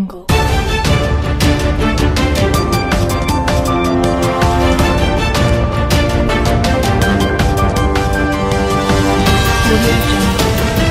jungle. Audio jungle.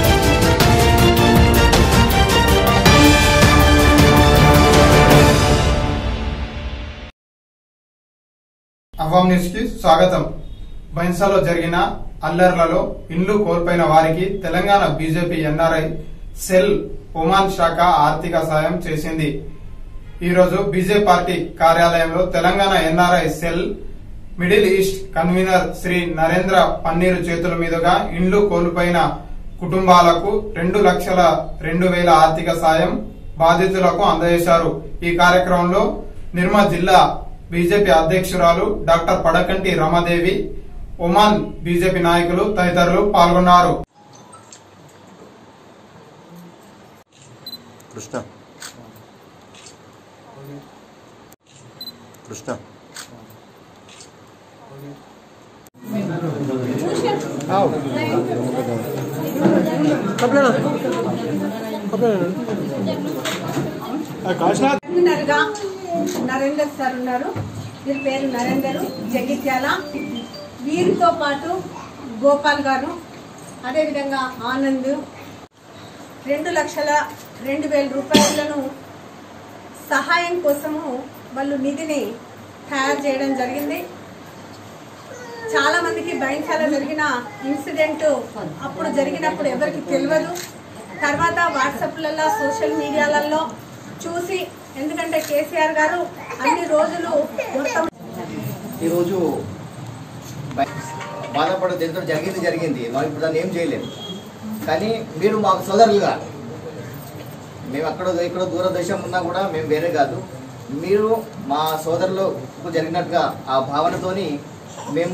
Awaam news కి స్వాగతం బైన్సాలో జరిగిన అల్లర్లలో ఇండ్లు కోల్పోయిన వారికి Telangana BJP NRI cell Oman శాఖ ఆర్థిక సాయం చేసింది ఈ రోజు బీజేపీ పార్టీ కార్యాలయంలో Telangana NRI cell middle east convener Shri Narendra Panneeru చేతుల మీదుగా ఇండ్లు కోల్పోయిన కుటుంబాలకు రెండు లక్షల రెండు వేల ఆర్థిక సాయం బాధితులకు అందజేశారు ఈ కార్యక్రమంలో నిర్మా జిల్లా బీజేపీ అధ్యక్షురాలు doctor Padakanti Ramadevi Oman BJP నాయకులు తదితరులు పాల్గొన్నారు కృష్ణ కృష్ణ కన్వీనర్గా నరేందర్ సార్ ఉన్నారు వీరి పేరు నరేందర్ జగిత్యాల వీరితో పాటు గోపాల్ గారు అదేవిధంగా ఆనంద్ రెండు లక్షల రెండు వేల రూపాయలను సహాయం కోసము వాళ్ళు నిధిని తయారు చేయడం జరిగింది చాలా మందికి భయంకర జరిగిన ఇన్సిడెంట్ అప్పుడు జరిగినప్పుడు ఎవరికి తెలియదు తర్వాత వాట్సాప్లలో సోషల్ మీడియాలలో చూసి ఎందుకంటే కేసీఆర్ గారు అన్ని రోజులు మొత్తం ఈరోజు బయ- బాధపడదు ఎంతో జరిగింది జరిగింది మనం ఇప్పుడు దాన్ని ఏం చేయలేము కానీ మీరు మాకు సోదరులుగా మేము అక్కడ ఇక్కడ దూరదేశం ఉన్నా కూడా మేము వేరే కాదు మీరు మా సోదరులకు జరిగినట్టుగా ఆ భావనతోని మేము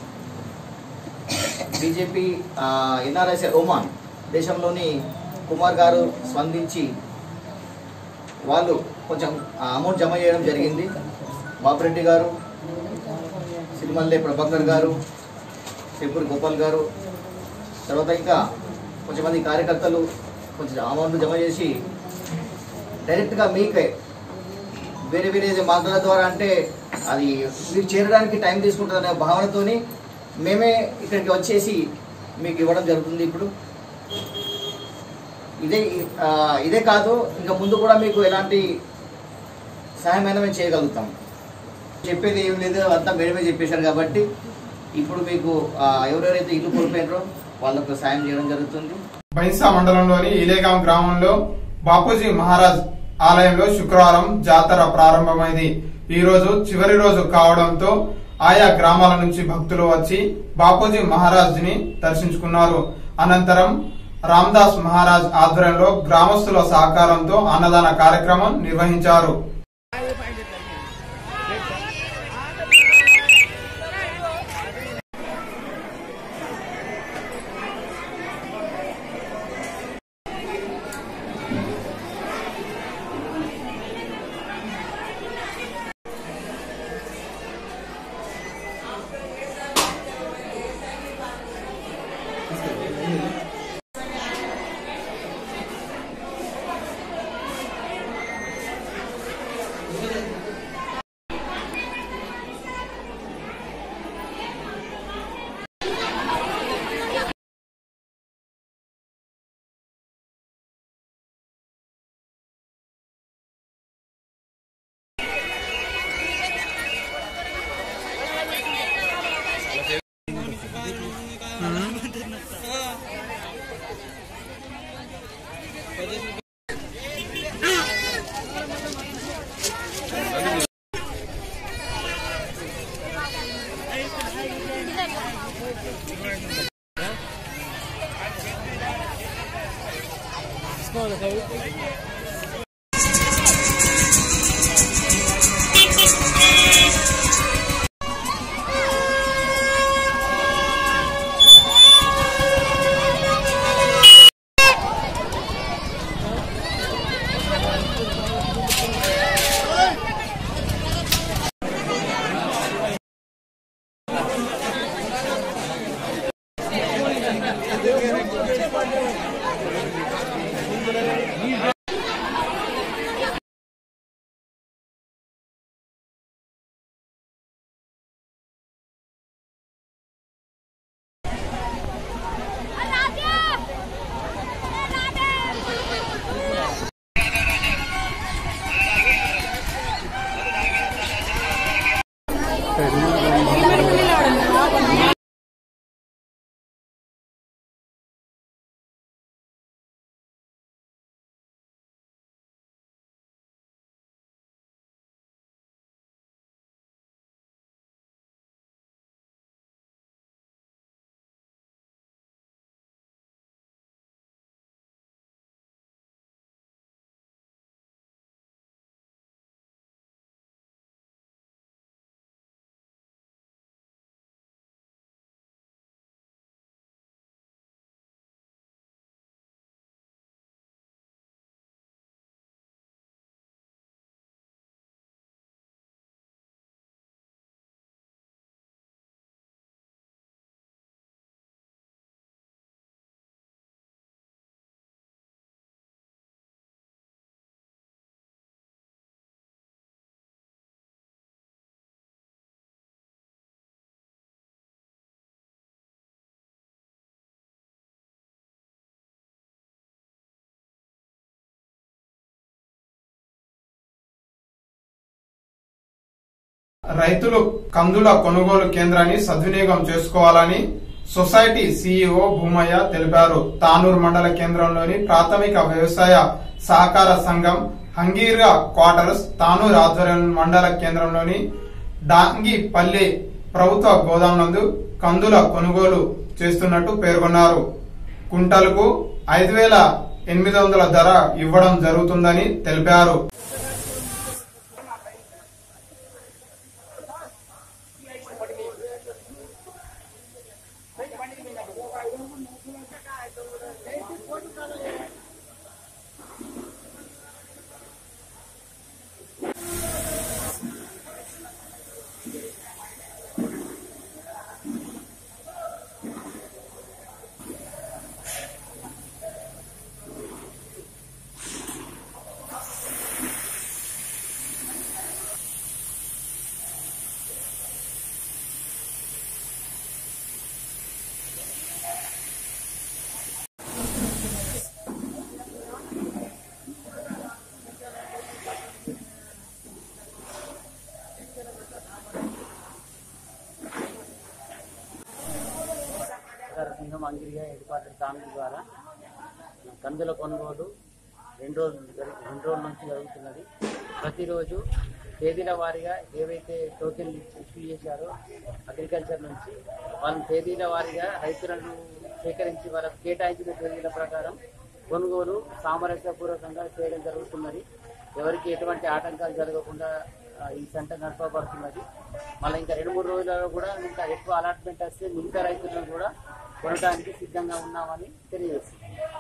బీజేపీ ఎన్ఆర్ఎస్ ఒమాన్ దేశంలోని కుమార్ గారు స్పందించి వాళ్ళు కొంచెం అమౌంట్ జమ చేయడం జరిగింది బాపిరెడ్డి గారు సిరిమల్లె ప్రభాకర్ గారు చెంపూరి గోపాల్ గారు తర్వాత ఇంకా కొంచెం మంది కార్యకర్తలు కొంచెం అమౌంట్ జమ చేసి డైరెక్ట్గా మీకే వేరే వేరే మార్గాల ద్వారా అంటే అది మీరు చేరడానికి టైం తీసుకుంటుందనే భావనతోని మేమే ఇక్కడికి వచ్చేసి మీకు ఇవ్వడం జరుగుతుంది ఇప్పుడు ఇదే ఆ, ఇదే కాదు ఇంకా ముందు కూడా మీకు ఎలాంటి సహాయమైనా మేము చేయగలుగుతాం చెప్పేది ఏం లేదు అంతా మేడమే చెప్పేశారు కాబట్టి ఇప్పుడు మీకు ఆ, ఎవరెవరైతే ఇల్లు కోల్పోయినారో వాళ్ళకు సాయం చేయడం జరుగుతుంది బైన్సా మండలంలోని ఇలేగాం గ్రామంలో బాపూజీ మహారాజ్ ఆలయంలో శుక్రవారం జాతర ప్రారంభమైంది ఈ రోజు చివరి రోజు కావడంతో ఆయా గ్రామాల నుంచి భక్తులు వచ్చి బాపూజీ మహారాజ్ ని దర్శించుకున్నారు అనంతరం రామ్దాస్ మహారాజ్ ఆధ్వర్యంలో గ్రామస్తుల సహకారంతో అన్నదాన కార్యక్రమం నిర్వహించారు రైతులు కందుల కొనుగోలు కేంద్రాన్ని సద్వినియోగం చేసుకోవాలని సొసైటీ సీఈఓ భూమయ్య తెలిపారు తానూరు మండల కేంద్రంలోని ప్రాథమిక వ్యవసాయ సహకార సంఘం హంగీరా క్వార్టర్స్ తానూరు ఆధ్వర్యం మండల కేంద్రంలోని డాంగిపల్లి ప్రభుత్వ గోదాం నందు కందుల కొనుగోలు చేస్తున్నట్టు పేర్కొన్నారు కుంటలకు ఐదు వేల ఎనిమిది వందల ధర ఇవ్వడం జరుగుతుందని తెలిపారు సహకార సంఘం అంగిరిగా ఏర్పాటు తామిడి ద్వారా కందుల కొనుగోలు రెండు రోజులు జరుగు- రెండు రోజుల నుంచి జరుగుతున్నది ప్రతిరోజు తేదీల వారీగా ఏవైతే టోకెన్ ఇష్యూ చేశారో అగ్రికల్చర్ నుంచి వాళ్ళ తేదీల వారీగా రైతులను సేకరించి వాళ్ళకు కేటాయించిన తేదీల ప్రకారం కొనుగోలు సామరస్యపూర్వకంగా చేయడం జరుగుతున్నది ఎవరికి ఎటువంటి ఆటంకాలు జరగకుండా ఆ, ఈ సెంటర్ నడపబడుతున్నది మళ్ళీ ఇంకా రెండు మూడు రోజులలో కూడా ఇంకా ఎక్కువ అలాట్మెంట్ వస్తే మిగతా రైతులను కూడా కొనడానికి సిద్ధంగా ఉన్నామని తెలియజేస్తుంది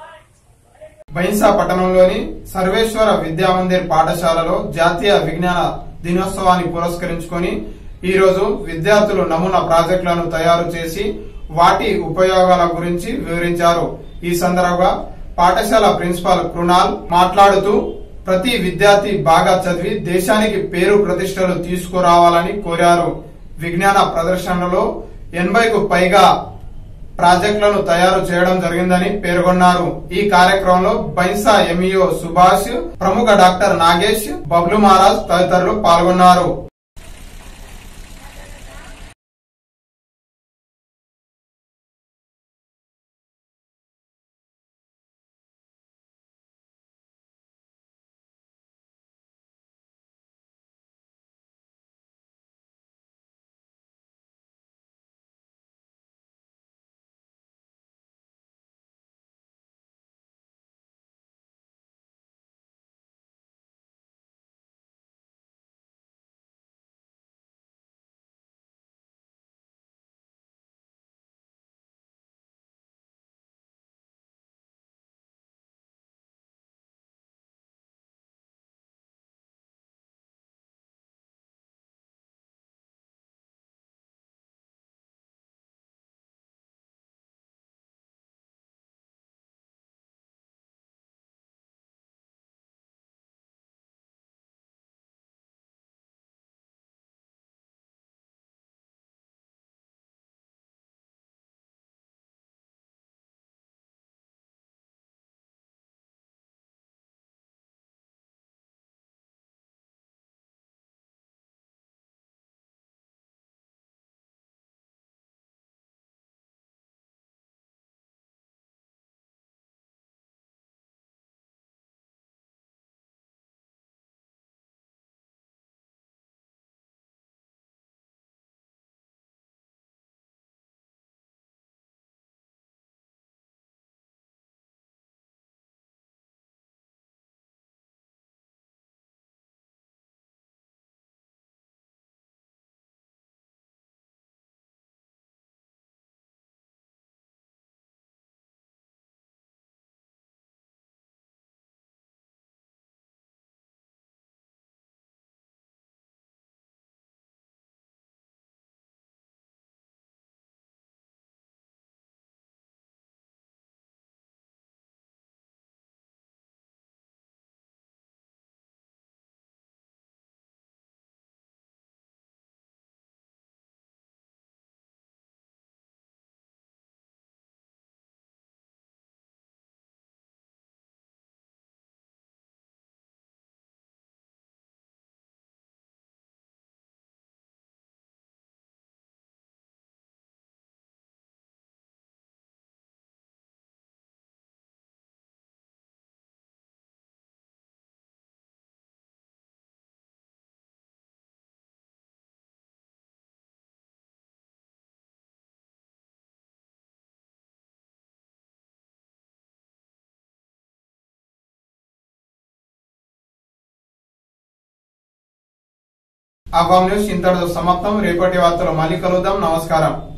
బైన్సా పట్టణంలోని సర్వేశ్వర విద్యామందిర్ పాఠశాలలో జాతీయ విజ్ఞాన దినోత్సవాన్ని పురస్కరించుకొని ఈ రోజు విద్యార్థులు నమూనా ప్రాజెక్టులను తయారు చేసి వాటి ఉపయోగాల గురించి వివరించారు ఈ సందర్భంగా పాఠశాల ప్రిన్సిపాల్ కృణాల్ మాట్లాడుతూ ప్రతి విద్యార్థి బాగా చదివి దేశానికి పేరు ప్రతిష్టలు తీసుకురావాలని కోరారు విజ్ఞాన ప్రదర్శనలో ఎనభైకు పైగా ప్రాజెక్టులను తయారు చేయడం జరిగిందని పేర్కొన్నారు ఈ కార్యక్రమంలో బైన్సా ఎంఈఓ సుభాష్ ప్రముఖ డాక్టర్ నాగేష్ బబ్లు మహారాజ్ తదితరులు పాల్గొన్నారు అవాం న్యూస్ ఇంతటితో సమాప్తం రేపటి వార్తలు మళ్ళీ కలుద్దాం నమస్కారం